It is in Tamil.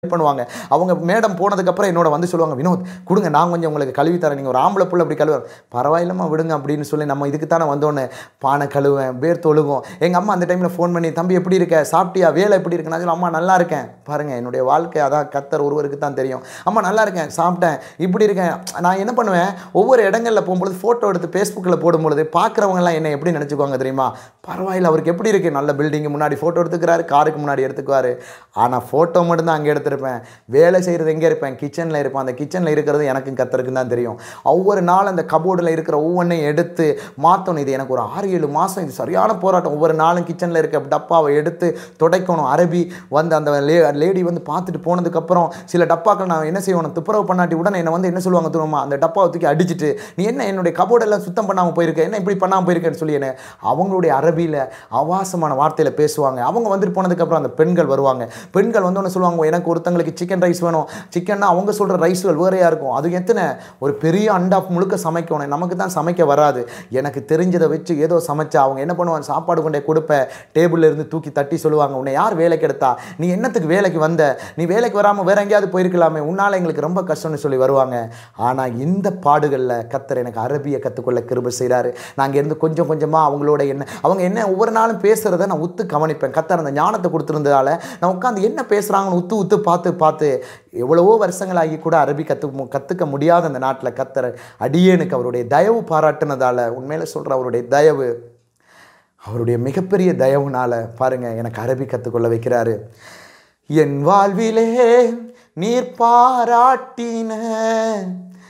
பண்ணுவாங்க அவங்க மேடம் போனதுக்கப்புறம் என்னோட வந்து சொல்லுவாங்க வினோத் கொடுங்க நான் கொஞ்சம் உங்களுக்கு கழுவி தரேன் நீங்கள் ஒரு ஆம்பளை புள்ள அப்படி கழுவ பரவாயில்லம்மா விடுங்க அப்படின்னு சொல்லி நம்ம இதுக்கு தானே வந்தோன்னு பானை கழுவேன் பேர் தொழுகும் எங்கள் அம்மா அந்த டைமில் ஃபோன் பண்ணி தம்பி எப்படி இருக்க சாப்பிட்டியா வேலை எப்படி இருக்கு நான் சொல்லுவேன், அம்மா நல்லா இருக்கேன் பாருங்கள் என்னுடைய வாழ்க்கை அதான் கத்தர் ஒருவருக்கு தான் தெரியும் அம்மா நல்லா இருக்கேன் சாப்பிட்டேன் இப்படி இருக்கேன் நான் என்ன பண்ணுவேன் ஒவ்வொரு இடங்களில் போகும்பொழுது ஃபோட்டோ எடுத்து ஃபேஸ்புக்கில் போடும்பொழுது பார்க்குறவங்கலாம் என்ன எப்படி நினச்சிக்குவாங்க தெரியுமா பரவாயில்ல அவருக்கு எப்படி இருக்குது நல்ல பில்டிங்கு முன்னாடி ஃபோட்டோ எடுத்துக்கிறாரு காருக்கு முன்னாடி எடுத்துக்குவார் ஆனால் ஃபோட்டோ மட்டும்தான் அங்கே எடுத்திருப்பேன் வேலை செய்கிறது எங்கே இருப்பேன் கிச்சனில் இருப்பேன் அந்த கிச்சனில் இருக்கிறது எனக்கும் கத்தருக்கு தான் தெரியும் ஒவ்வொரு நாள் அந்த கபோர்டில் இருக்கிற ஒவ்வொன்றையும் எடுத்து மாற்றணும் இது எனக்கு ஒரு ஆறு ஏழு மாதம் இது சரியான போராட்டம் ஒவ்வொரு நாளும் கிச்சனில் இருக்க டப்பாவை எடுத்து துடைக்கணும் அரபி வந்து அந்த லே லேடி வந்து பார்த்துட்டு போனதுக்கப்புறம் சில டப்பாக்கள் நான் என்ன செய்வேன் துப்புரவு பண்ணாட்டி உடனே என்னை வந்து என்ன சொல்லுவாங்க தெரியுமா அந்த டப்பாவை தூக்கி அடிச்சிட்டு நீ என்ன என்னுடைய கபோர்டெல்லாம் சுத்தம் பண்ணாமல் போயிருக்க என்ன இப்படி பண்ணாமல் போயிருக்கேன்னு சொல்லி என்ன அவங்களுடைய அரபியில் அவாசமான வார்த்தையில் பேசுவாங்க அவங்க வந்துட்டு போனதுக்கப்புறம் அந்த பெண்கள் வருவாங்க பெண்கள் வந்து ஒன்று சொல்லுவாங்க எனக்கு ஒருத்தங்களுக்கு சிக்கன் ரைஸ் வேணும் சிக்கன்னா அவங்க சொல்கிற ரைஸ்கள் வேறையாக இருக்கும் அது எத்தனை ஒரு பெரிய அண்டா முழுக்க சமைக்கணும் நமக்கு தான் சமைக்க வராது எனக்கு தெரிஞ்சதை வச்சு ஏதோ சமைச்சா அவங்க என்ன பண்ணுவாங்க சாப்பாடு கொண்டே கொடுப்பேன் டேபிளில் இருந்து தூக்கி தட்டி சொல்லுவாங்க உன்னை யார் வேலைக்கு எடுத்தா நீ என்னத்துக்கு வேலைக்கு வந்த நீ வேலைக்கு வராமல் வேற எங்கேயாவது போயிருக்கலாமே உன்னால் எங்களுக்கு ரொம்ப கஷ்டம்னு சொல்லி வருவாங்க ஆனால் இந்த பாடுகளில் கத்தர் எனக்கு அரபியை கற்றுக்கொள்ள கிருபை செய்கிறாரு நான் இருந்து கொஞ்சம் கொஞ்சமாக அவங்களோட என்ன அவங்க என்ன ஒவ்வொரு நாளும் பேசுகிறத நான் உத்து கவனிப்பேன் கத்தர் அந்த ஞானத்தை கொடுத்துருந்ததால நான் உட்காந்து என்ன பேசுகிறாங்கன்னு உத்து உத்து பார்த்து பார்த்து எவ்வளவோ வருஷங்களாகி கூட அரபி கற்று கற்றுக்க முடியாத அந்த நாட்டில் கத்தர் அடியேனுக்கு அவருடைய தயவு பாராட்டுனதால உண்மையில சொல்கிற அவருடைய தயவு அவருடைய மிகப்பெரிய தயவுனால பாருங்க எனக்கு அரபி கற்றுக்கொள்ள வைக்கிறாரு என் வாழ்விலே நீர் பாராட்டின